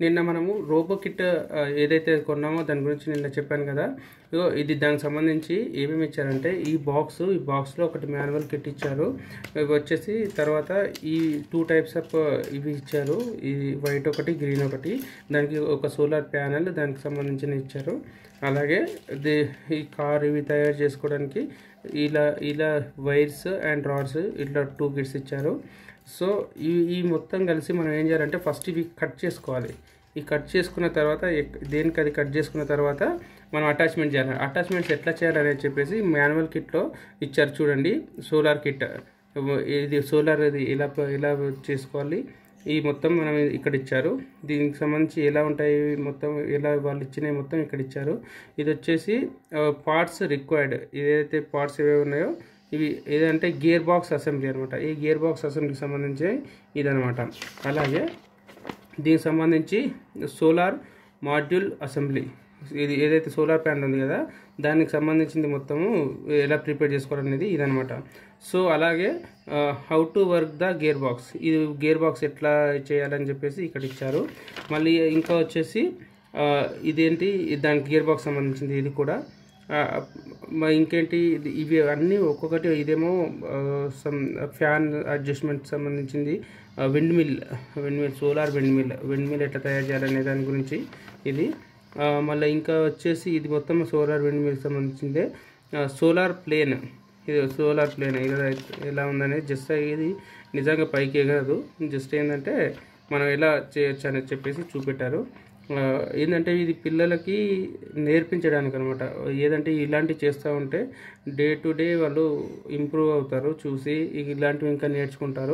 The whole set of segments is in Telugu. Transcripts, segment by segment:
నిన్న మనము రోబో కిట్ ఆ, ఏదైతే కొన్నామో దాని గురించి నిన్న చెప్పాను కదా ఇగో ఇది దానికి సంబంధించి ఏమేమి ఇచ్చారంటే ఈ బాక్స్ ఈ బాక్స్లో ఒకటి మాన్యువల్ కిట్ ఇచ్చారు ఇవి వచ్చేసి తర్వాత ఈ టూ టైప్స్ ఆఫ్ ఇవి ఇచ్చారు ఈ వైట్ ఒకటి గ్రీన్ ఒకటి దానికి ఒక సోలార్ ప్యానెల్ దానికి సంబంధించిన ఇచ్చారు అలాగే ది ఈ కార్ ఇవి తయారు చేసుకోవడానికి ఇలా ఇలా వైర్స్ అండ్ రాడ్స్ ఇట్లా టూ కిట్స్ ఇచ్చారు సో ఈ ఈ మొత్తం కలిసి మనం ఏం చేయాలంటే ఫస్ట్ ఇవి కట్ చేసుకోవాలి ఈ కట్ చేసుకున్న తర్వాత ఎక్- దేనికి అది కట్ చేసుకున్న తర్వాత మనం అటాచ్మెంట్ చేయాలి అటాచ్మెంట్స్ ఎట్లా చేయాలనేది చెప్పేసి మాన్యువల్ కిట్లో ఇచ్చారు చూడండి సోలార్ కిట్ ఇది సోలార్ ఇది ఇలా ఇలా చేసుకోవాలి ఈ మొత్తం మనం ఇక్కడ ఇచ్చారు దీనికి సంబంధించి ఎలా ఉంటాయి మొత్తం ఎలా వాళ్ళు ఇచ్చినవి మొత్తం ఇక్కడ ఇచ్చారు ఇది వచ్చేసి పార్ట్స్ రిక్వైర్డ్ ఏదైతే పార్ట్స్ ఏవేవి ఉన్నాయో ఇవి ఏదంటే గేర్ బాక్స్ అసెంబ్లీ అనమాట ఈ గేర్ బాక్స్ అసెంబ్లీకి సంబంధించి ఇదనమాట అలాగే దీనికి సంబంధించి సోలార్ మాడ్యూల్ అసెంబ్లీ ఇది ఏదైతే సోలార్ ప్యానల్ ఉంది కదా దానికి సంబంధించింది మొత్తము ఎలా ప్రిపేర్ చేసుకోవాలనేది ఇదనమాట సో అలాగే how to work the gear box ఇది గేర్ బాక్స్ ఎట్లా చేయాలని చెప్పేసి ఇక్కడ ఇచ్చారు మళ్ళీ ఇంకా వచ్చేసి ఆ, ఇదేంటి దానికి గేర్ బాక్స్ సంబంధించింది ఇది కూడా ఆ, మ- ఇంకేంటి ఇది- ఇవి అన్నీ ఒక్కొక్కటి ఇదేమో సమ్ ఫ్యాన్ అడ్జస్ట్మెంట్ సంబంధించింది windmill windmill solar windmill windmill ఎట్లా తయారు చేయాలనే దాని గురించి ఇది ఆ, మళ్ళీ ఇంకా వచ్చేసి ఇది మొత్తం సోలార్ విండ్ మిల్ సంబంధించిందే సోలార్ ప్లేన్ ఇది సోలార్ ప్లేన్ ఇలా ఎలా ఉందనేది జస్ట్ ఇది నిజంగా పైకి ఎగరదు జస్ట్ ఏంటంటే మనం ఎలా చేయొచ్చు అనేది చెప్పేసి చూపెట్టారు ఆ, ఏంటంటే ఇది పిల్లలకి నేర్పించడానికి అనమాట ఏదంటే ఇలాంటివి చేస్తూ ఉంటే డే టు డే వాళ్ళు ఇంప్రూవ్ అవుతారు చూసి ఇలాంటివి ఇంకా నేర్చుకుంటారు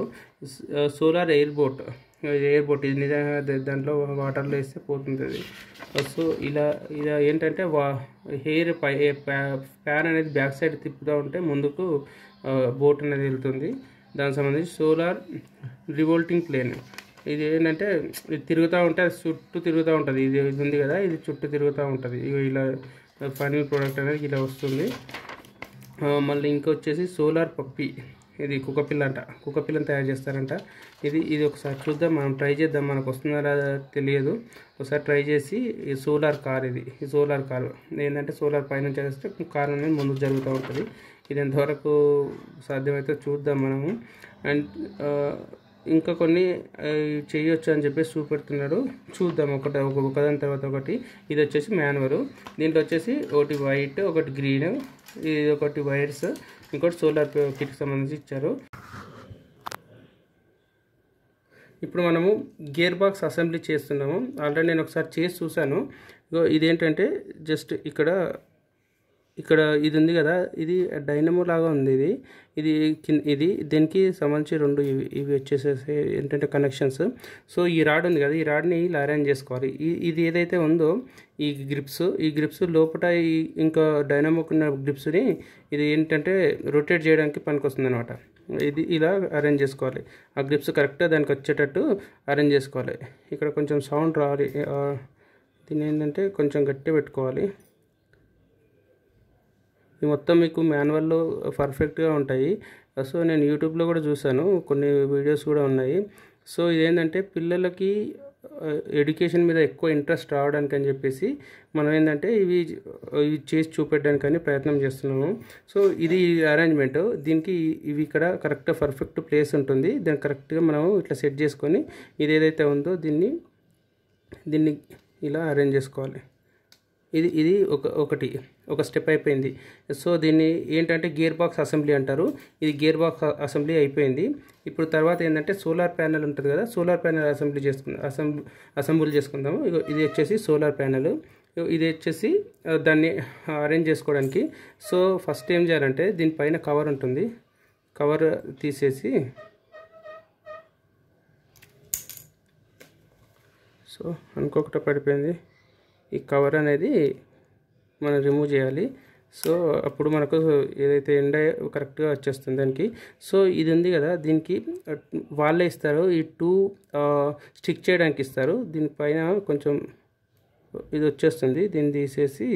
solar air boat air boat ఇది నిజంగా ద- దాంట్లో వాటర్లో వేస్తే పోతుంది అది సో ఇలా ఇలా ఏంటంటే వా హెయిర్ పై ఫ్యాన్ అనేది బ్యాక్ సైడ్ తిప్పుతూ ఉంటే ముందుకు బోట్ అనేది వెళ్తుంది దానికి సంబంధించి సోలార్ రివోల్టింగ్ ప్లేన్ ఇది ఏంటంటే ఇది తిరుగుతూ ఉంటే అది చుట్టూ తిరుగుతూ ఉంటుంది ఇది ఇది ఉంది కదా ఇది చుట్టూ తిరుగుతూ ఉంటుంది ఇగో ఇలా ఫైనల్ ప్రోడక్ట్ అనేది ఇలా వస్తుంది ఆ, మళ్ళీ ఇంకా వచ్చేసి సోలార్ పప్పి ఇది కుక్కపిల్ల అంట కుక్కపిల్లని తయారు చేస్తారంట ఇది ఇది ఒకసారి చూద్దాం మనం ట్రై చేద్దాం మనకు వస్తుందా రాదా తెలియదు ఒకసారి ట్రై చేసి ఈ సోలార్ కార్ ఇది ఈ సోలార్ కార్ ఏంటంటే సోలార్ పైన చేస్తే కార్ అనేది ముందుకు జరుగుతూ ఉంటుంది ఇది ఎంతవరకు సాధ్యమైతే చూద్దాం మనము అండ్ ఆ, ఇంకా కొన్ని ఆ, చేయొచ్చు అని చెప్పేసి చూపెడుతున్నాడు చూద్దాం ఒకటి ఒక ఒకదాని తర్వాత ఒకటి ఇది వచ్చేసి మాన్యువల్ దీంట్లో వచ్చేసి ఒకటి వైట్ ఒకటి గ్రీన్ ఇది ఒకటి వైర్స్ ఇంకోటి సోలార్ కిట్కి సంబంధించి ఇచ్చారు ఇప్పుడు మనము గేర్ బాక్స్ అసెంబ్లీ చేస్తున్నాము ఆల్రెడీ నేను ఒకసారి చేసి చూశాను ఇగో ఇదేంటంటే జస్ట్ ఇక్కడ ఇక్కడ ఇది ఉంది కదా ఇది డైనమో లాగా ఉంది ఇది ఇది కిన్- ఇది దీనికి సంబంధించి రెండు ఇవి ఇవి వచ్చేసేసి ఏంటంటే కనెక్షన్స్ సో ఈ రాడ్ ఉంది కదా ఈ రాడ్ని ఇలా అరేంజ్ చేసుకోవాలి ఈ- ఇది ఏదైతే ఉందో ఈ గ్రిప్స్ ఈ గ్రిప్స్ లోపల ఈ ఇంకా డైనమోకున్న గ్రిప్స్ని ఇది ఏంటంటే రొటేట్ చేయడానికి పనికొస్తుంది అనమాట ఇది ఇలా అరేంజ్ చేసుకోవాలి ఆ గ్రిప్స్ కరెక్ట్గా దానికి వచ్చేటట్టు అరేంజ్ చేసుకోవాలి ఇక్కడ కొంచెం సౌండ్ రావాలి ఆ, దీన్ని ఏంటంటే కొంచెం గట్టి పెట్టుకోవాలి ఇవి మొత్తం మీకు మాన్యువల్లో పర్ఫెక్ట్గా ఉంటాయి సో నేను యూట్యూబ్లో కూడా చూశాను కొన్ని వీడియోస్ కూడా ఉన్నాయి సో ఇదేంటంటే పిల్లలకి ఎడ్యుకేషన్ మీద ఎక్కువ ఇంట్రెస్ట్ రావడానికి అని చెప్పేసి మనం ఏంటంటే ఇవి ఇవి చేసి చూపెట్టడానికని ప్రయత్నం చేస్తున్నాము సో ఇది అరేంజ్మెంట్ దీనికి ఇవి ఇక్కడ కరెక్ట్గా పర్ఫెక్ట్ ప్లేస్ ఉంటుంది దాన్ని కరెక్ట్గా మనం ఇట్లా సెట్ చేసుకొని ఇది ఏదైతే ఉందో దీన్ని దీన్ని ఇలా అరేంజ్ చేసుకోవాలి ఇది ఇది ఒక ఒకటి ఒక స్టెప్ అయిపోయింది సో దీన్ని ఏంటంటే గేర్ బాక్స్ అసెంబ్లీ అంటారు ఇది గేర్ బాక్స్ అసెంబ్లీ అయిపోయింది ఇప్పుడు తర్వాత ఏంటంటే సోలార్ ప్యానెల్ ఉంటుంది కదా సోలార్ ప్యానెల్ అసెంబ్లీ చేసుకుందాం అసెంబ్లీ అసెంబుల్ చేసుకుందాము ఇగో ఇది వచ్చేసి సోలార్ ప్యానెల్ ఇది వచ్చేసి ఆ, దాన్ని అరేంజ్ చేసుకోవడానికి సో ఫస్ట్ ఏం చేయాలంటే దీనిపైన కవర్ ఉంటుంది కవర్ తీసేసి సో అనుకోకుండా పడిపోయింది ఈ కవర్ అనేది మనం రిమూవ్ చేయాలి సో అప్పుడు మనకు ఏదైతే ఎండ కరెక్ట్గా వచ్చేస్తుంది దానికి సో ఇది ఉంది కదా దీనికి వాళ్ళే ఇస్తారు ఈ టూ స్టిక్ చేయడానికి ఇస్తారు దీనిపైన కొంచెం ఇది వచ్చేస్తుంది దీన్ని తీసేసి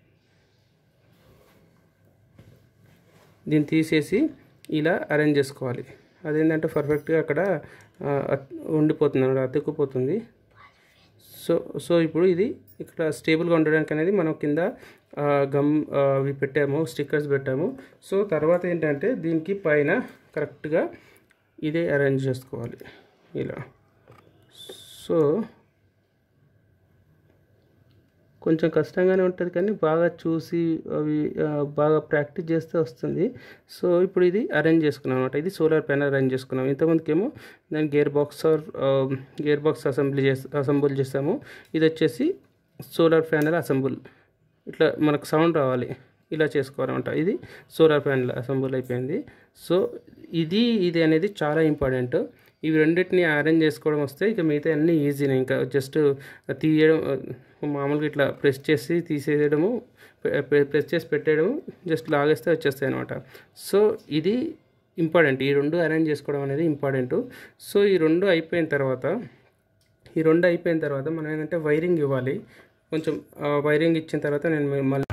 దీన్ని తీసేసి ఇలా అరేంజ్ చేసుకోవాలి అదేంటంటే పర్ఫెక్ట్గా అక్కడ ఆ, అత్- ఉండిపోతుంది అన్నమాట అతుక్కుపోతుంది సో సో ఇప్పుడు ఇది ఇక్కడ స్టేబుల్గా ఉండడానికి అనేది మనం కింద ఆ, గమ్ ఆ, అవి పెట్టాము స్టిక్కర్స్ పెట్టాము సో తర్వాత ఏంటంటే దీనికి పైన కరెక్ట్గా ఇదే అరేంజ్ చేసుకోవాలి ఇలా సో కొంచెం కష్టంగానే ఉంటుంది కానీ బాగా చూసి అవి ఆ, బాగా ప్రాక్టీస్ చేస్తే వస్తుంది సో ఇప్పుడు ఇది అరేంజ్ చేసుకున్నాం అనమాట ఇది సోలార్ ప్యానల్ అరేంజ్ చేసుకున్నాం ఇంతకుముందుకేమో దాని gear box or gear box assembly చేసి అసెంబుల్ చేస్తాము ఇది వచ్చేసి సోలార్ ప్యానల్ అసెంబుల్ ఇట్లా మనకు సౌండ్ రావాలి ఇలా చేసుకోవాలన్నమాట ఇది సోలార్ ప్యానల్ అసెంబుల్ అయిపోయింది సో ఇది ఇది అనేది చాలా ఇంపార్టెంట్ ఇవి రెండింటిని అరేంజ్ చేసుకోవడం వస్తే ఇక మిగతా అన్నీ ఈజీనే ఇంకా జస్ట్ తీయడం ఆ, మామూలుగా ఇట్లా ప్రెస్ చేసి తీసేయడము ప్రెస్ చేసి పెట్టేయడము జస్ట్ లాగేస్తే వచ్చేస్తాయి అనమాట సో ఇది ఇంపార్టెంట్ ఈ రెండు అరేంజ్ చేసుకోవడం అనేది ఇంపార్టెంట్ సో ఈ రెండు అయిపోయిన తర్వాత ఈ రెండు అయిపోయిన తర్వాత మనం ఏంటంటే వైరింగ్ ఇవ్వాలి కొంచెం ఆ, వైరింగ్ ఇచ్చిన తర్వాత నేను మీ- మళ్ళీ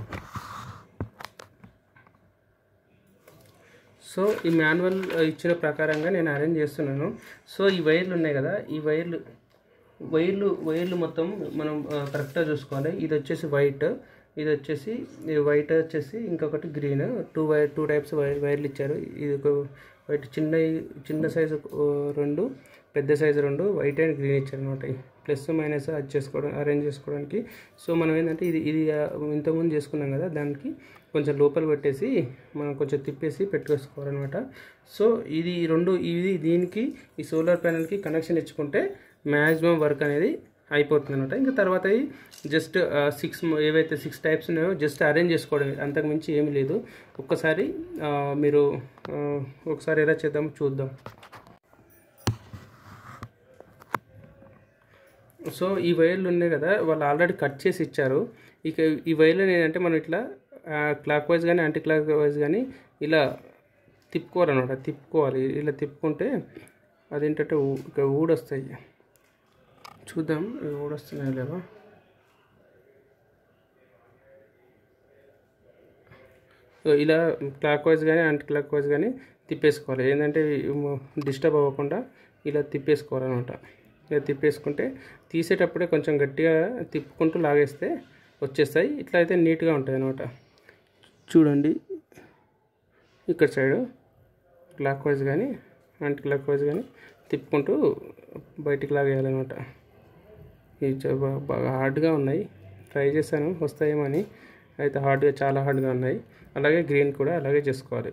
సో ఈ మాన్యువల్ ఇచ్చిన ప్రకారంగా నేను అరేంజ్ చేస్తున్నాను సో ఈ వైర్లు ఉన్నాయి కదా ఈ వైర్లు వైర్లు వైర్లు మొత్తం మనం ఆ, కరెక్ట్గా చూసుకోవాలి ఇది వచ్చేసి వైట్ ఇది వచ్చేసి ఈ వైట్ వచ్చేసి ఇంకొకటి green two wire two types wire వైర్లు ఇచ్చారు ఇది ఒక వైట్ చిన్న చిన్న సైజు రెండు పెద్ద సైజు రెండు వైట్ అండ్ గ్రీన్ ఇచ్చారు అనమాట ప్లస్ మైనస్ అది చేసుకోవడం అరేంజ్ చేసుకోవడానికి సో మనం ఏంటంటే ఇది ఇది ఆ, ఇంతకుముందు చేసుకున్నాం కదా దానికి కొంచెం లోపల పెట్టేసి మనం కొంచెం తిప్పేసి పెట్టుకోవాలన్నమాట సో ఇది ఈ రెండు ఇది దీనికి ఈ సోలార్ ప్యానల్కి కనెక్షన్ ఇచ్చుకుంటే మ్యాక్సిమం వర్క్ అనేది అయిపోతుంది అనమాట ఇంకా తర్వాత జస్ట్ సిక్స్ ఏవైతే సిక్స్ టైప్స్ ఉన్నాయో జస్ట్ అరేంజ్ చేసుకోవడం అంతకు మించి ఏమీ లేదు ఒక్కసారి ఆ, మీరు ఆ, ఒకసారి ఎలా చేద్దాం చూద్దాం సో ఈ వైర్లు ఉన్నాయి కదా వాళ్ళు ఆల్రెడీ కట్ చేసి ఇచ్చారు ఇక ఈ వైర్లు ఏంటంటే మనం ఇట్లా క్లాక్ వైజ్ కానీ యాంటీ క్లాక్ వైజ్ కానీ ఇలా తిప్పుకోవాలన్నమాట తిప్పుకోవాలి ఇలా తిప్పుకుంటే అదేంటంటే ఊ- ఇక ఊడొస్తాయి చూద్దాం ఇవి ఊడొస్తున్నాయో లేవో సో ఇలా క్లాక్ వైజ్ కానీ యాంటీ క్లాక్ వైజ్ కానీ తిప్పేసుకోవాలి ఏంటంటే డిస్టర్బ్ అవ్వకుండా ఇలా తిప్పేసుకోవాలన్నమాట ఇలా తిప్పేసుకుంటే తీసేటప్పుడే కొంచెం గట్టిగా తిప్పుకుంటూ లాగేస్తే వచ్చేస్తాయి ఇట్లా అయితే నీట్గా ఉంటాయి అన్నమాట చూడండి ఇక్కడ సైడు క్లాక్ వైజ్ కానీ యాంటీ క్లాక్ వైజ్ కానీ తిప్పుకుంటూ బయటికి లాగేయాలన్నమాట ఇవి చా- బా- బాగా హార్డ్గా ఉన్నాయి ట్రై చేశాను వస్తాయేమో అని అయితే హార్డ్గా చాలా హార్డ్గా ఉన్నాయి అలాగే గ్రీన్ కూడా అలాగే చేసుకోవాలి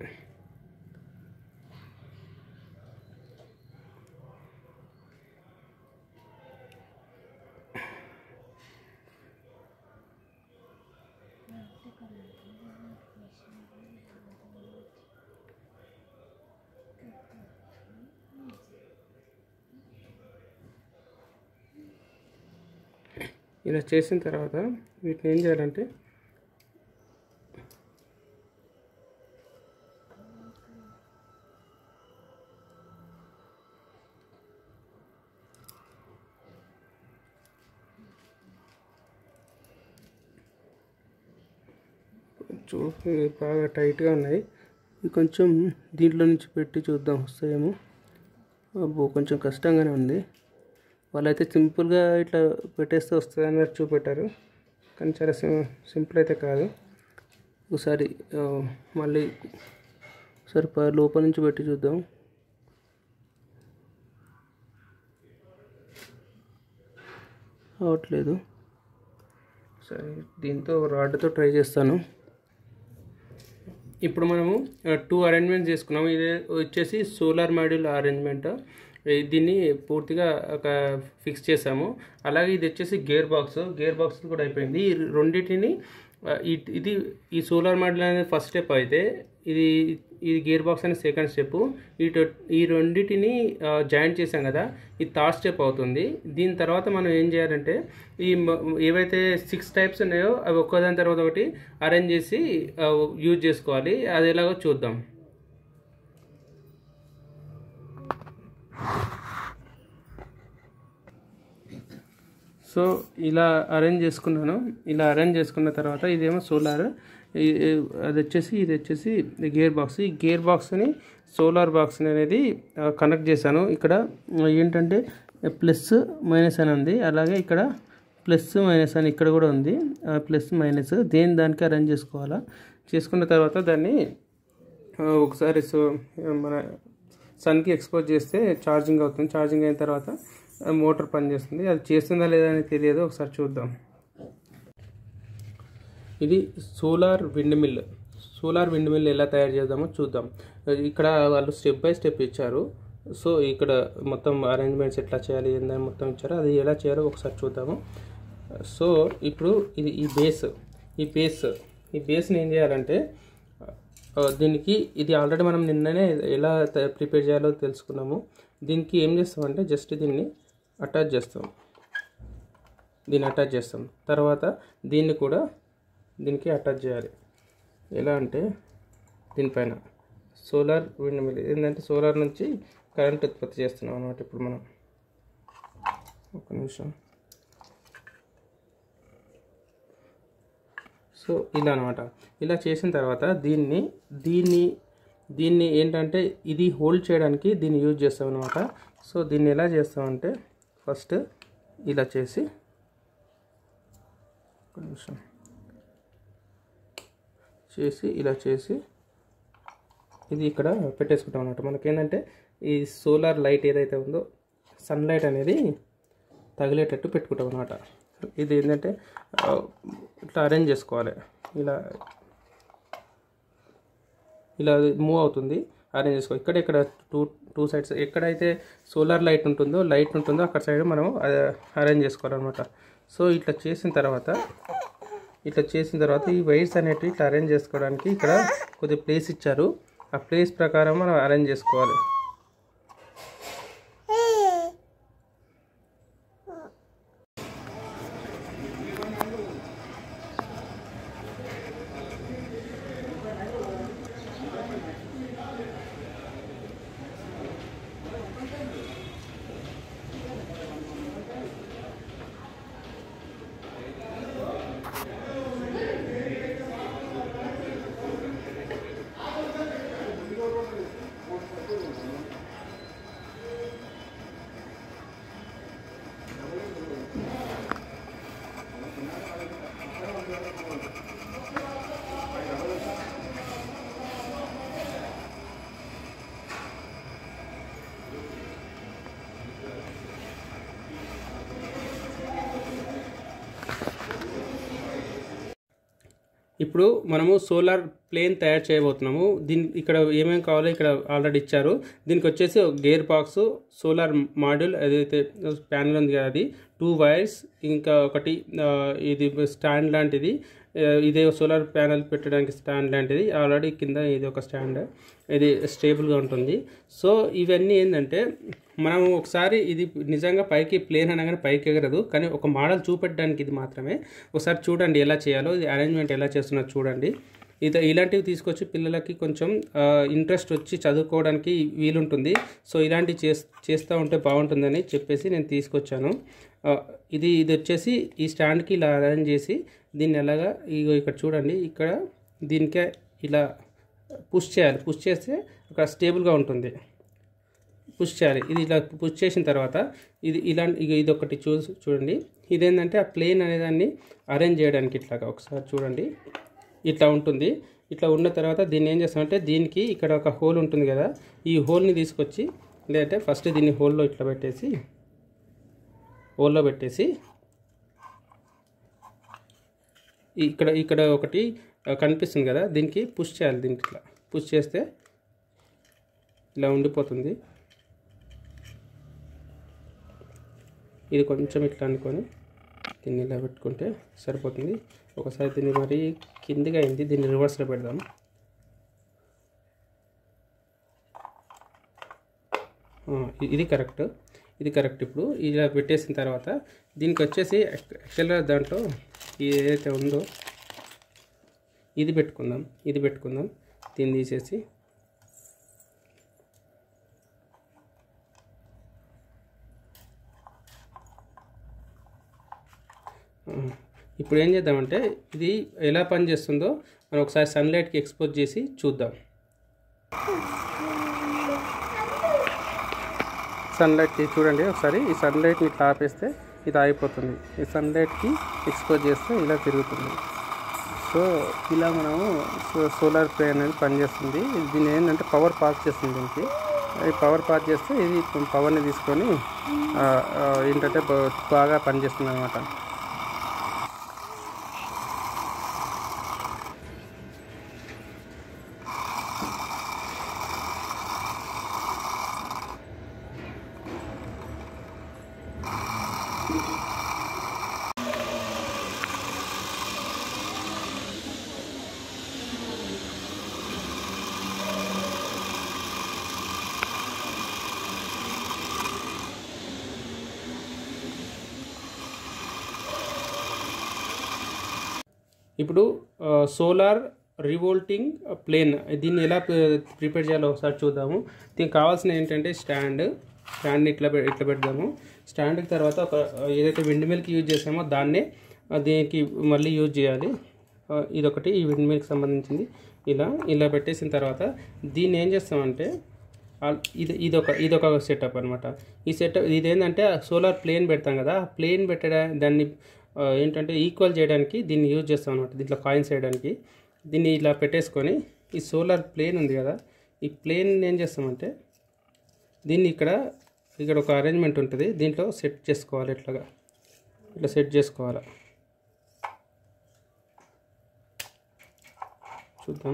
ఇలా చేసిన తర్వాత వీటిని ఏం చేయాలంటే చూ ఇవి బాగా టైట్గా ఉన్నాయి ఇవి కొంచెం దీంట్లో నుంచి పెట్టి చూద్దాం వస్తాయేమో అబ్బో కొంచెం కష్టంగానే ఉంది వాళ్ళైతే సింపుల్గా ఇట్లా పెట్టేస్తే వస్తుంది అన్నట్టు చూపెట్టారు కానీ చాలా సిం సింపుల్ అయితే కాదు ఒకసారి ఆ, మళ్ళీ ఒకసారి ప- లోపల నుంచి పెట్టి చూద్దాం అవట్లేదు సరే దీంతో రాడ్తో ట్రై చేస్తాను ఇప్పుడు మనము టూ అరేంజ్మెంట్ చేసుకున్నాము ఇది వచ్చేసి సోలార్ మాడ్యూల్ అరేంజ్మెంట్ దీన్ని పూర్తిగా ఒక ఫిక్స్ చేసాము అలాగే ఇది వచ్చేసి గేర్ బాక్స్ గేర్ బాక్స్ కూడా అయిపోయింది ఈ రెండింటిని ఆ, ఈ- ఇది ఈ సోలార్ మాడ్యూల్ అనేది ఫస్ట్ స్టెప్ అయితే ఇది ఇది గేర్ బాక్స్ అనేది సెకండ్ స్టెప్ ఈ టొ- ఈ రెండింటిని జాయింట్ చేసాం కదా ఇది థర్డ్ స్టెప్ అవుతుంది దీని తర్వాత మనం ఏం చేయాలంటే ఈ మ- ఏవైతే సిక్స్ టైప్స్ ఉన్నాయో అవి ఒక్కదాని తర్వాత ఒకటి అరేంజ్ చేసి యూజ్ చేసుకోవాలి అది ఎలాగో చూద్దాం సో ఇలా అరేంజ్ చేసుకున్నాను ఇలా అరేంజ్ చేసుకున్న తర్వాత ఇదేమో సోలార్ అది వచ్చేసి ఇది వచ్చేసి గేర్ బాక్స్ ఈ గేర్ బాక్స్ని సోలార్ బాక్స్ అనేది కనెక్ట్ చేశాను ఇక్కడ ఏంటంటే ప్లస్ మైనస్ అని ఉంది అలాగే ఇక్కడ ప్లస్ మైనస్ అని ఇక్కడ కూడా ఉంది ఆ ప్లస్ మైనస్ దేని దానికి అరేంజ్ చేసుకోవాలా చేసుకున్న తర్వాత దాన్ని ఆ, ఒకసారి సో మన సన్కి ఎక్స్పోజ్ చేస్తే ఛార్జింగ్ అవుతుంది ఛార్జింగ్ అయిన తర్వాత మోటార్ పనిచేస్తుంది అది చేస్తుందా లేదా అని తెలియదు ఒకసారి చూద్దాం ఇది solar windmill solar windmill ఎలా తయారు చేద్దామో చూద్దాం ఇక్కడ వాళ్ళు స్టెప్ బై స్టెప్ ఇచ్చారు సో ఇక్కడ మొత్తం అరేంజ్మెంట్స్ ఎట్లా చేయాలి ఏందని మొత్తం ఇచ్చారు అది ఎలా చేయాలో ఒకసారి చూద్దాము సో ఇప్పుడు ఇది ఈ బేస్ ఈ బేస్ ఈ బేస్ని ఏం చేయాలంటే ఆ, దీనికి ఇది ఆల్రెడీ మనం నిన్ననే ఎలా ప్రిపేర్ చేయాలో తెలుసుకున్నాము దీనికి ఏం చేస్తామంటే జస్ట్ దీన్ని అటాచ్ చేస్తాం దీన్ని అటాచ్ చేస్తాం తర్వాత దీన్ని కూడా దీనికి అటాచ్ చేయాలి ఎలా అంటే దీనిపైన సోలార్ విండ్ మిల్ ఏంటంటే సోలార్ నుంచి కరెంట్ ఉత్పత్తి చేస్తున్నాం అనమాట ఇప్పుడు మనం ఒక నిమిషం సో ఇలా అనమాట ఇలా చేసిన తర్వాత దీన్ని దీన్ని దీన్ని ఏంటంటే ఇది హోల్డ్ చేయడానికి దీన్ని యూజ్ చేస్తాం అనమాట సో దీన్ని ఎలా చేస్తామంటే ఫస్ట్ ఇలా చేసి ఒక నిమిషం చేసి ఇలా చేసి ఇది ఇక్కడ పెట్టేసుకుంటాం అనమాట మనకేంటంటే ఈ సోలార్ లైట్ ఏదైతే ఉందో సన్లైట్ అనేది తగిలేటట్టు పెట్టుకుంటాం అనమాట ఇది ఏంటంటే ఆ, ఇట్లా అరేంజ్ చేసుకోవాలి ఇలా ఇలా మూవ్ అవుతుంది అరేంజ్ చేసుకో ఇక్కడ ఇక్కడ టూ టూ సైడ్స్ ఎక్కడైతే సోలార్ లైట్ ఉంటుందో లైట్ ఉంటుందో అక్కడ సైడ్ మనం అరేంజ్ చేసుకోవాలన్నమాట సో ఇట్లా చేసిన తర్వాత ఇట్లా చేసిన తర్వాత ఈ వైర్స్ అనేటివి ఇట్లా అరేంజ్ చేసుకోవడానికి ఇక్కడ కొద్ది ప్లేస్ ఇచ్చారు ఆ ప్లేస్ ప్రకారం మనం అరేంజ్ చేసుకోవాలి ఇప్పుడు మనము సోలార్ ప్లేన్ తయారు చేయబోతున్నాము దీని ఇక్కడ ఏమేమి కావాలో ఇక్కడ ఆల్రెడీ ఇచ్చారు దీనికి వచ్చేసి ఒక గేర్ బాక్స్ సోలార్ మాడ్యూల్ ఏదైతే ప్యానల్ ఉంది కదా అది టూ వైర్స్ ఇంకా ఒకటి ఆ, ఇది స్టాండ్ లాంటిది ఆ, ఇదే సోలార్ ప్యానల్ పెట్టడానికి స్టాండ్ లాంటిది ఆల్రెడీ కింద ఇది ఒక స్టాండ్ ఇది స్టేబుల్గా ఉంటుంది సో ఇవన్నీ ఏంటంటే మనం ఒకసారి ఇది నిజంగా పైకి ప్లేన్ అనగానే పైకి ఎగరదు కానీ ఒక మోడల్ చూపెట్టడానికి ఇది మాత్రమే ఒకసారి చూడండి ఎలా చేయాలో ఇది అరేంజ్మెంట్ ఎలా చేస్తున్నదో చూడండి ఇది ఇలాంటివి తీసుకొచ్చి పిల్లలకి కొంచెం ఇంట్రెస్ట్ వచ్చి చదువుకోవడానికి వీలుంటుంది సో ఇలాంటివి చేస్ చేస్తూ ఉంటే బాగుంటుందని చెప్పేసి నేను తీసుకొచ్చాను ఆ, ఇది ఇది వచ్చేసి ఈ స్టాండ్కి ఇలా అరేంజ్ చేసి దీన్ని ఎలాగా ఇగో ఇక్కడ చూడండి ఇక్కడ దీనికే ఇలా పుష్ చేయాలి పుష్ చేస్తే అక్కడ స్టేబుల్గా ఉంటుంది పుష్ చేయాలి ఇది ఇలా పుష్ చేసిన తర్వాత ఇది ఇలాంటి ఇక ఇది ఒకటి చూ చూడండి ఇదేంటంటే ఆ ప్లేన్ అనేదాన్ని అరేంజ్ చేయడానికి ఇట్లాగా ఒకసారి చూడండి ఇట్లా ఉంటుంది ఇట్లా ఉన్న తర్వాత దీన్ని ఏం చేస్తామంటే దీనికి ఇక్కడ ఒక హోల్ ఉంటుంది కదా ఈ హోల్ని తీసుకొచ్చి లేదంటే ఫస్ట్ దీన్ని హోల్లో ఇట్లా పెట్టేసి హోల్లో పెట్టేసి ఇక్కడ ఇక్కడ ఒకటి ఆ, కనిపిస్తుంది కదా దీనికి పుష్ చేయాలి దీనికి ఇట్లా పుష్ చేస్తే ఇలా ఉండిపోతుంది ఇది కొంచెం ఇట్లా అనుకొని దీన్ని ఇలా పెట్టుకుంటే సరిపోతుంది ఒకసారి దీన్ని మరి కిందిగా అయింది దీన్ని రివర్స్లో పెడదాం ఆ, ఇ- ఇది కరెక్ట్ ఇది కరెక్ట్ ఇప్పుడు ఇలా పెట్టేసిన తర్వాత దీనికి వచ్చేసి యాక్చువల్గా దాంట్లో ఇది ఏదైతే ఉందో ఇది పెట్టుకుందాం ఇది పెట్టుకుందాం దీన్ని తీసేసి ఆ, ఇప్పుడు ఏం చేద్దామంటే ఇది ఎలా పనిచేస్తుందో మనం ఒకసారి సన్లైట్కి ఎక్స్పోజ్ చేసి చూద్దాం సన్లైట్కి చూడండి ఒకసారి ఈ సన్లైట్ని ఇట్లా ఆపేస్తే ఇది ఆగిపోతుంది ఈ సన్లైట్కి ఎక్స్పోజ్ చేస్తే ఇలా తిరుగుతుంది సో ఇలా మనము సో సోలార్ ప్లే అనేది పనిచేస్తుంది ఇది దీని ఏంటంటే పవర్ పాస్ చేస్తుంది దీనికి ఈ పవర్ పాస్ చేస్తే ఇది పవర్ని తీసుకొని ఆ, ఆ, ఏంటంటే బా- బాగా పనిచేస్తుంది అనమాట ఇప్పుడు సోలార్ రివోల్టింగ్ ప్లేన్ దీన్ని ఎలా ప్రిపేర్ చేయాలో ఒకసారి చూద్దాము దీనికి కావాల్సిన ఏంటంటే స్టాండ్ స్టాండ్ని ఇట్లా పె- ఇట్లా పెడదాము స్టాండ్కి తర్వాత ఒక ఏదైతే విండ్ మిల్క్ యూజ్ చేసామో దాన్నే ఆ, దీనికి మళ్ళీ యూజ్ చేయాలి ఆ, ఇదొకటి ఈ విండ్ మిల్క్ సంబంధించింది ఇలా ఇలా పెట్టేసిన తర్వాత దీన్ని ఏం చేస్తామంటే ఆ- ఇది ఇదొక ఇదొక సెటప్ అనమాట ఈ సెటప్ ఇదేంటంటే సోలార్ ప్లేన్ పెడతాం కదా ఆ ప్లేన్ పెట్టడా దాన్ని ఆ, ఏంటంటే ఈక్వల్ చేయడానికి దీన్ని యూజ్ చేస్తాం అనమాట దీంట్లో కాయిన్స్ వేయడానికి దీన్ని ఇలా పెట్టేసుకొని ఈ సోలార్ ప్లేన్ ఉంది కదా ఈ ప్లేన్ ఏం చేస్తామంటే దీన్ని ఇక్కడ ఇక్కడ ఒక అరేంజ్మెంట్ ఉంటుంది దీంట్లో సెట్ చేసుకోవాలి ఇట్లాగా ఇట్లా సెట్ చేసుకోవాలి చూద్దాం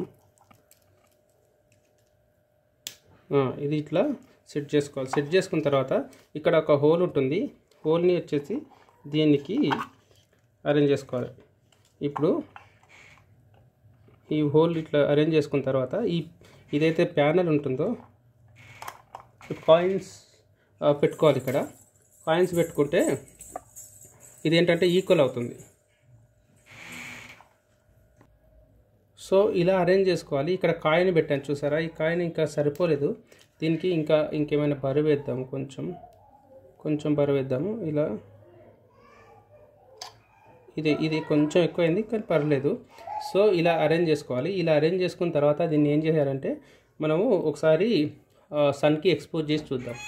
ఆ, ఇది ఇట్లా సెట్ చేసుకోవాలి సెట్ చేసుకున్న తర్వాత ఇక్కడ ఒక హోల్ ఉంటుంది హోల్ని వచ్చేసి దీనికి అరేంజ్ చేసుకోవాలి ఇప్పుడు ఈ హోల్ ఇట్లా అరేంజ్ చేసుకున్న తర్వాత ఈ ఇదైతే ప్యానల్ ఉంటుందో కాయిన్స్ పెట్టుకోవాలి ఇక్కడ కాయిన్స్ పెట్టుకుంటే ఇదేంటంటే ఈక్వల్ అవుతుంది సో ఇలా అరేంజ్ చేసుకోవాలి ఇక్కడ కాయిన్ పెట్టాను చూసారా ఈ కాయిన్ ఇంకా సరిపోలేదు దీనికి ఇంకా ఇంకేమైనా బరువు వేద్దాము కొంచెం కొంచెం బరువు వేద్దాము ఇలా ఇది ఇది కొంచెం ఎక్కువైంది కానీ పర్లేదు సో ఇలా అరేంజ్ చేసుకోవాలి ఇలా అరేంజ్ చేసుకున్న తర్వాత దీన్ని ఏం చేయాలంటే మనము ఒకసారి సన్కి ఎక్స్పోజ్ చేసి చూద్దాం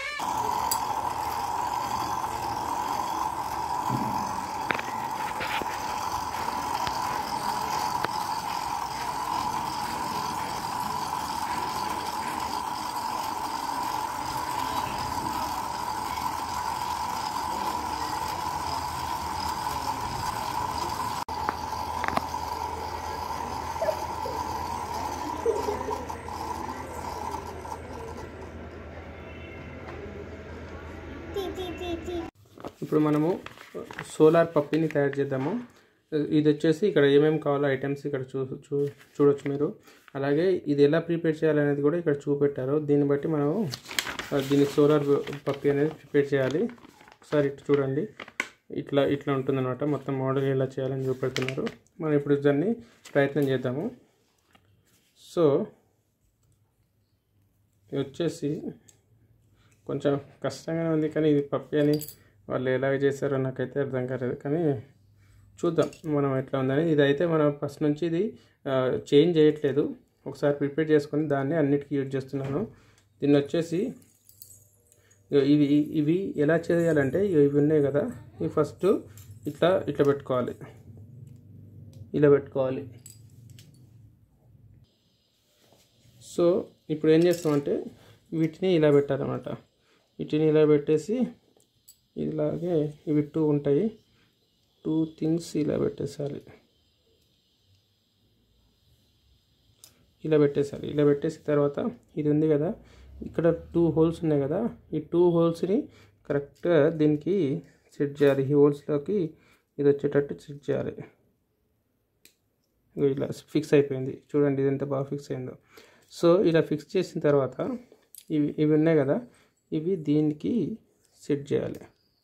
ఇప్పుడు మనము సోలార్ పప్పిని తయారు చేద్దాము ఇది వచ్చేసి ఇక్కడ ఏమేమి కావాలో ఐటమ్స్ ఇక్కడ చూ చూ చూడొచ్చు మీరు అలాగే ఇది ఎలా ప్రిపేర్ చేయాలనేది కూడా ఇక్కడ చూపెట్టారు దీన్ని బట్టి మనము ఆ, దీన్ని సోలార్ పప్పి అనేది ప్రిపేర్ చేయాలి ఒకసారి ఇటు చూడండి ఇట్లా ఇట్లా ఉంటుందన్నమాట మొత్తం మోడల్ ఎలా చేయాలని చూపెడుతున్నారు మనం ఇప్పుడు దాన్ని ప్రయత్నం చేద్దాము సో ఇది వచ్చేసి కొంచెం కష్టంగానే ఉంది కానీ ఇది పప్పి అని వాళ్ళు ఎలాగ చేశారో నాకైతే అర్థం కాలేదు కానీ చూద్దాం మనం ఎట్లా ఉందని ఇదైతే మనం ఫస్ట్ నుంచి ఇది చేంజ్ చేయట్లేదు ఒకసారి ప్రిపేర్ చేసుకొని దాన్ని అన్నిటికీ యూజ్ చేస్తున్నాను దీన్ని వచ్చేసి ఇగో ఇవి ఇవి ఎలా చేయాలంటే ఇగో ఇవి ఉన్నాయి కదా ఇవి ఫస్ట్ ఇట్లా ఇట్లా పెట్టుకోవాలి ఇలా పెట్టుకోవాలి సో ఇప్పుడు ఏం చేస్తామంటే వీటిని ఇలా పెట్టాలన్నమాట వీటిని ఇలా పెట్టేసి ఇలాగే ఇవి టూ ఉంటాయి టూ థింగ్స్ ఇలా పెట్టేసాలి ఇలా పెట్టేసాలి ఇలా పెట్టేసిన తర్వాత ఇది ఉంది కదా ఇక్కడ టూ హోల్స్ ఉన్నాయి కదా ఈ టూ హోల్స్ని కరెక్ట్గా దీనికి సెట్ చేయాలి ఈ హోల్స్లోకి ఇది వచ్చేటట్టు సెట్ చేయాలి ఇగో ఇలా ఫిక్స్ అయిపోయింది చూడండి ఇది ఎంత బాగా ఫిక్స్ అయిందో సో ఇలా ఫిక్స్ చేసిన తర్వాత ఇవి ఇవి ఉన్నాయి కదా ఇవి దీనికి సెట్ చేయాలి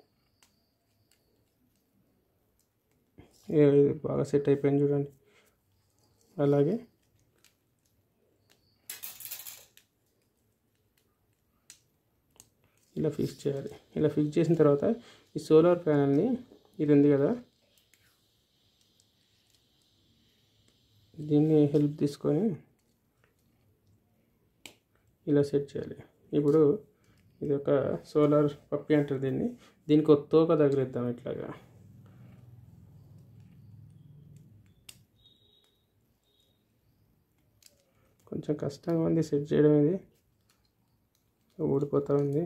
ఇగో ఇది బాగా సెట్ అయిపోయింది చూడండి అలాగే ఇలా ఫిక్స్ చేయాలి ఇలా ఫిక్స్ చేసిన తర్వాత ఈ సోలార్ ప్యానల్ని ఇది ఉంది కదా దీన్ని హెల్ప్ తీసుకొని ఇలా సెట్ చేయాలి ఇప్పుడు ఇది ఒక సోలార్ పప్పి అంటారు దీన్ని దీనికి ఒక తోక తగిలిద్దాం ఇట్లాగా కొంచెం కష్టంగా ఉంది సెట్ చేయడం ఇది ఊడిపోతూ ఉంది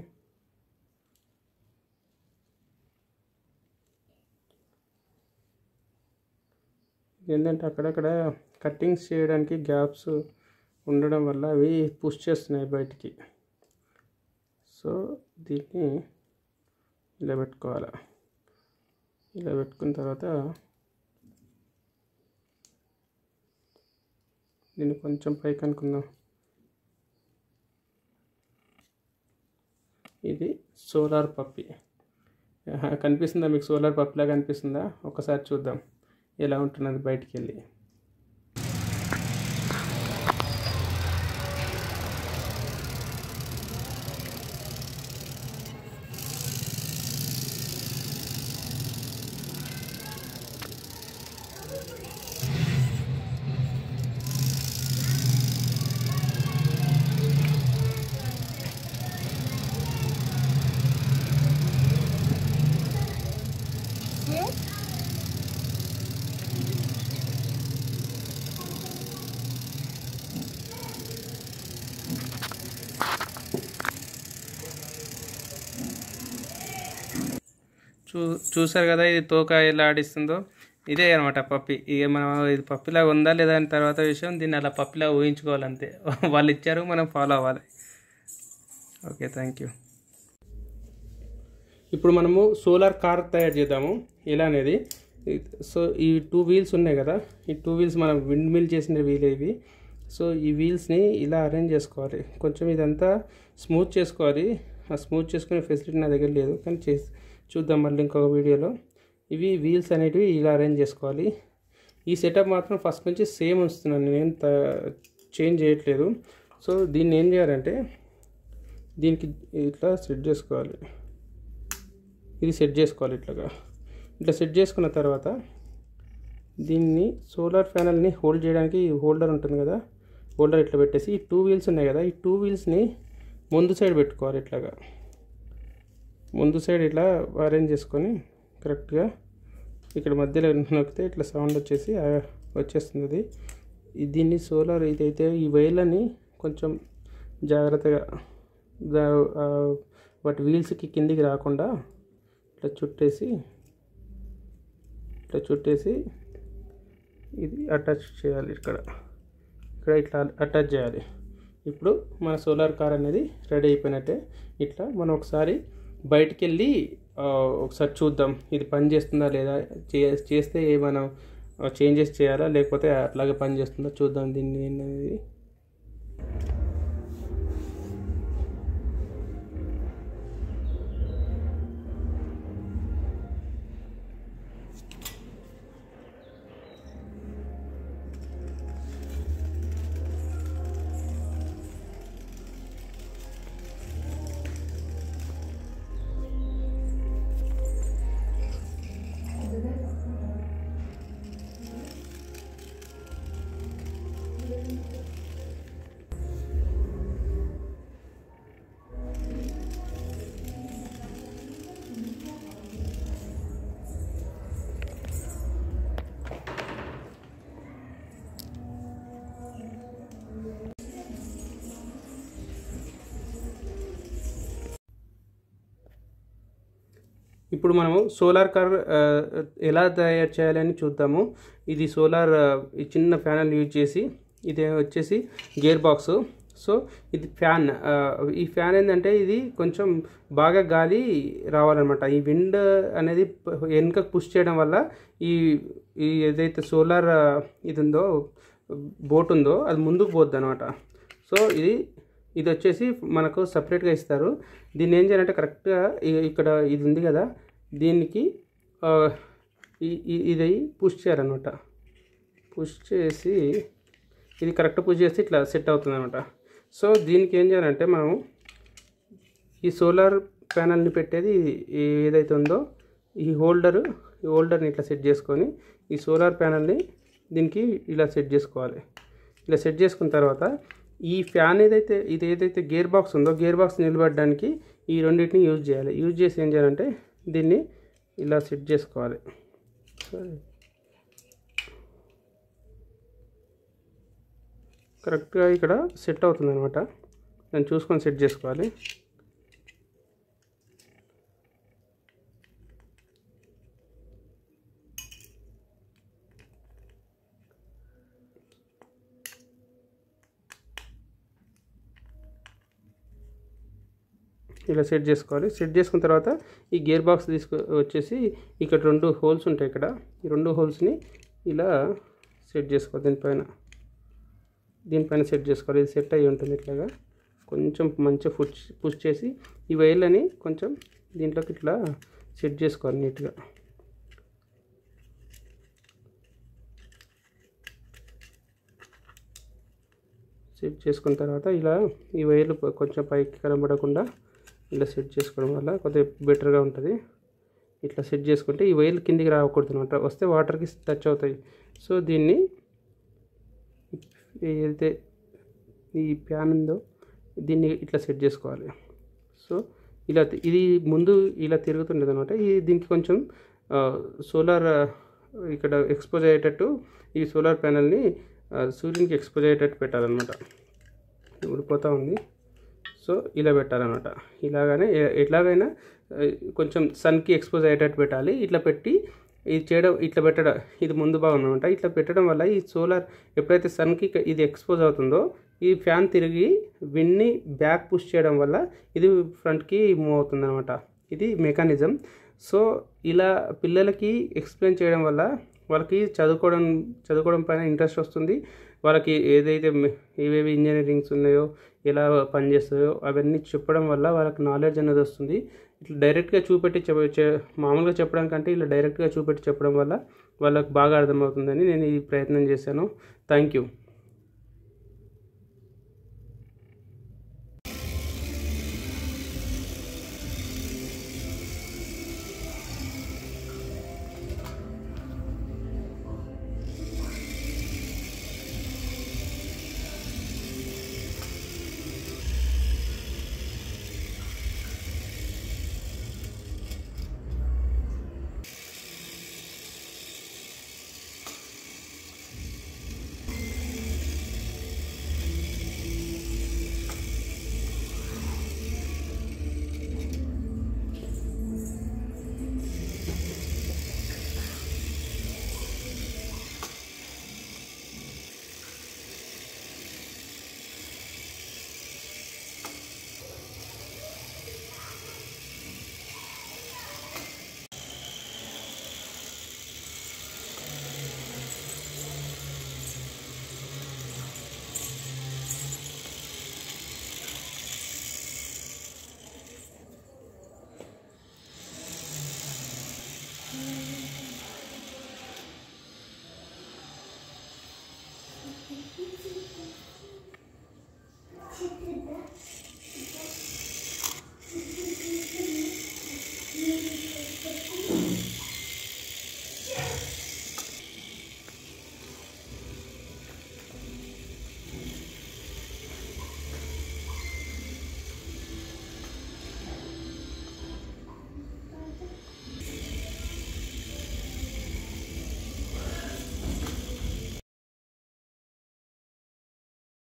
ఏంటంటే అక్కడక్కడ కట్టింగ్స్ చేయడానికి గ్యాప్స్ ఉండడం వల్ల అవి పుష్ చేస్తున్నాయి బయటికి సో దీన్ని ఇలా పెట్టుకోవాలి ఇలా పెట్టుకున్న తర్వాత దీన్ని కొంచెం పైకి అనుకుందాం ఇది సోలార్ పప్పి ఆహా, కనిపిస్తుందా మీకు సోలార్ పప్పిలా కనిపిస్తుందా ఒకసారి చూద్దాం ఎలా ఉంటున్నది బయటికి వెళ్ళి చూ చూసారు కదా ఇది తోక ఎలా ఆడిస్తుందో ఇదే అనమాట పప్పి ఇక మనం ఇది పప్పిలాగా ఉందా లేదా అని తర్వాత విషయం దీన్ని అలా పప్పిలాగా ఊహించుకోవాలి అంతే వాళ్ళు ఇచ్చారు మనం ఫాలో అవ్వాలి ఓకే థ్యాంక్ యూ ఇప్పుడు మనము సోలార్ కార్ తయారు చేద్దాము ఎలా అనేది సో ఈ టూ వీల్స్ ఉన్నాయి కదా ఈ టూ వీల్స్ మనం విండ్ మిల్ చేసిన వీల్ ఇవి సో ఈ వీల్స్ని ఇలా అరేంజ్ చేసుకోవాలి కొంచెం ఇదంతా స్మూత్ చేసుకోవాలి ఆ స్మూత్ చేసుకునే ఫెసిలిటీ నా దగ్గర లేదు కానీ చేసి చూద్దాం మళ్ళీ ఇంకొక వీడియోలో ఇవి వీల్స్ అనేటివి ఇలా అరేంజ్ చేసుకోవాలి ఈ సెటప్ మాత్రం ఫస్ట్ నుంచి సేమ్ ఉంచుతున్నాను నేను చేంజ్ చేయట్లేదు సో దీన్ని ఏం చేయాలంటే దీనికి ఇట్లా సెట్ చేసుకోవాలి ఇది సెట్ చేసుకోవాలి ఇట్లాగా ఇట్లా సెట్ చేసుకున్న తర్వాత దీన్ని సోలార్ ప్యానల్ని హోల్డ్ చేయడానికి హోల్డర్ ఉంటుంది కదా హోల్డర్ ఇట్లా పెట్టేసి ఈ టూ వీల్స్ ఉన్నాయి కదా ఈ టూ వీల్స్ని ముందు సైడ్ పెట్టుకోవాలి ఇట్లాగా ముందు సైడ్ ఇట్లా అరేంజ్ చేసుకొని కరెక్ట్గా ఇక్కడ మధ్యలో నొక్కితే ఇట్లా సౌండ్ వచ్చేసి ఆ, వచ్చేస్తుంది అది ఈ- దీన్ని సోలార్ ఇదైతే ఈ వైర్లని కొంచెం జాగ్రత్తగా దా- ఆ, వాటి వీల్స్కి కిందికి రాకుండా ఇట్లా చుట్టేసి ఇట్లా చుట్టేసి ఇది అటాచ్ చేయాలి ఇక్కడ ఇక్కడ ఇట్లా అటాచ్ చేయాలి ఇప్పుడు మన సోలార్ కార్ అనేది రెడీ అయిపోయినట్టే ఇట్లా మనం ఒకసారి బయటికి వెళ్ళి ఆ, ఒకసారి చూద్దాం ఇది పని చేస్తుందా లేదా చే- చేస్తే ఏమైనా చేంజెస్ చేయాలా లేకపోతే అట్లాగే పని చేస్తుందా చూద్దాం దీన్ని అనేది ఇప్పుడు మనము సోలార్ కార్ ఆ, ఎలా తయారు చేయాలని చూద్దాము ఇది సోలార్ ఆ, ఈ చిన్న ప్యానల్ యూజ్ చేసి ఇది వచ్చేసి గేర్ బాక్స్ సో ఇది ఫ్యాన్ ఆ, ఈ ఫ్యాన్ ఏంటంటే ఇది కొంచెం బాగా గాలి రావాలన్నమాట ఈ విండ్ అనేది ప- వెనుకకు పుష్ చేయడం వల్ల ఈ ఈ ఏదైతే సోలార్ ఆ, ఇది ఉందో బోట్ ఉందో అది ముందుకు పోద్ది అనమాట సో ఇది ఇది వచ్చేసి మనకు సపరేట్గా ఇస్తారు దీన్ని ఏం చేయాలంటే కరెక్ట్గా ఇ- ఇక్కడ ఇది ఉంది కదా దీనికి ఆ, ఈ- ఈ- ఇది పుష్ చేయాలన్నమాట పుష్ చేసి ఇది కరెక్ట్ పుష్ చేసి ఇట్లా సెట్ అవుతుంది అనమాట సో దీనికి ఏం చేయాలంటే మనం ఈ సోలార్ ప్యానల్ని పెట్టేది ఈ ఏదైతే ఉందో ఈ హోల్డర్ ఈ హోల్డర్ని ఇట్లా సెట్ చేసుకొని ఈ సోలార్ ప్యానల్ని దీనికి ఇలా సెట్ చేసుకోవాలి ఇలా సెట్ చేసుకున్న తర్వాత ఈ ఫ్యాన్ ఏదైతే ఇది ఏదైతే గేర్ బాక్స్ ఉందో గేర్ బాక్స్ నిలబడడానికి ఈ రెండింటిని యూజ్ చేయాలి యూజ్ చేసి ఏం చేయాలంటే దీన్ని ఇలా సెట్ చేసుకోవాలి సరే కరెక్ట్గా ఇక్కడ సెట్ అవుతుంది అనమాట దాన్ని చూసుకొని సెట్ చేసుకోవాలి ఇలా సెట్ చేసుకోవాలి సెట్ చేసుకున్న తర్వాత ఈ గేర్ బాక్స్ తీసుకు వచ్చేసి ఇక్కడ రెండు హోల్స్ ఉంటాయి ఇక్కడ ఈ రెండు హోల్స్ని ఇలా సెట్ చేసుకోవాలి దీనిపైన దీనిపైన సెట్ చేసుకోవాలి ఇది సెట్ అయ్యి ఉంటుంది ఇట్లాగా కొంచెం మంచిగా పుష్ పుష్ చేసి ఈ వైర్లని కొంచెం దీంట్లోకి ఇట్లా సెట్ చేసుకోవాలి నీట్గా సెట్ చేసుకున్న తర్వాత ఇలా ఈ వైర్లు ప- కొంచెం పైకి కనబడకుండా ఇలా సెట్ చేసుకోవడం వల్ల కొద్దిగా బెటర్గా ఉంటుంది ఇట్లా సెట్ చేసుకుంటే ఈ వైర్లు కిందికి రాకూడదు అనమాట వస్తే వాటర్కి టచ్ అవుతాయి సో దీన్ని ఏదైతే ఈ ప్యాన్ ఉందో దీన్ని ఇట్లా సెట్ చేసుకోవాలి సో ఇలా తి- ఇది ముందు ఇలా తిరుగుతుండేది అనమాట ఈ దీనికి కొంచెం సోలార్ ఇక్కడ ఎక్స్పోజ్ అయ్యేటట్టు ఈ సోలార్ ప్యానల్ని సూర్యునికి ఎక్స్పోజ్ అయ్యేటట్టు పెట్టాలన్నమాట ఊడిపోతూ ఉంది సో ఇలా పెట్టాలన్నమాట ఇలాగానే ఎ- ఎట్లాగైనా ఆ, కొంచెం సన్కి ఎక్స్పోజ్ అయ్యేటట్టు పెట్టాలి ఇట్లా పెట్టి ఇది చేయడం ఇట్లా పెట్టడం ఇది ముందు భాగం అనమాట ఇట్లా పెట్టడం వల్ల ఈ సోలార్ ఎప్పుడైతే సన్కి ఇది ఎక్స్పోజ్ అవుతుందో ఈ ఫ్యాన్ తిరిగి విన్ని బ్యాక్ పుష్ చేయడం వల్ల ఇది ఫ్రంట్కి మూవ్ అవుతుంది అనమాట ఇది మెకానిజం సో ఇలా పిల్లలకి ఎక్స్ప్లెయిన్ చేయడం వల్ల వాళ్ళకి చదువుకోవడం చదువుకోవడం పైన ఇంట్రెస్ట్ వస్తుంది వాళ్ళకి ఏదైతే మె- ఏవేవి ఇంజనీరింగ్స్ ఉన్నాయో ఎలా పనిచేస్తాయో అవన్నీ చెప్పడం వల్ల వాళ్ళకి నాలెడ్జ్ అనేది వస్తుంది ఇట్లా డైరెక్ట్గా చూపెట్టి చెప్ చె- మామూలుగా చెప్పడం కంటే ఇలా డైరెక్ట్గా చూపెట్టి చెప్పడం వల్ల వాళ్ళకి బాగా అర్థమవుతుందని నేను ఈ ప్రయత్నం చేశాను థ్యాంక్ యూ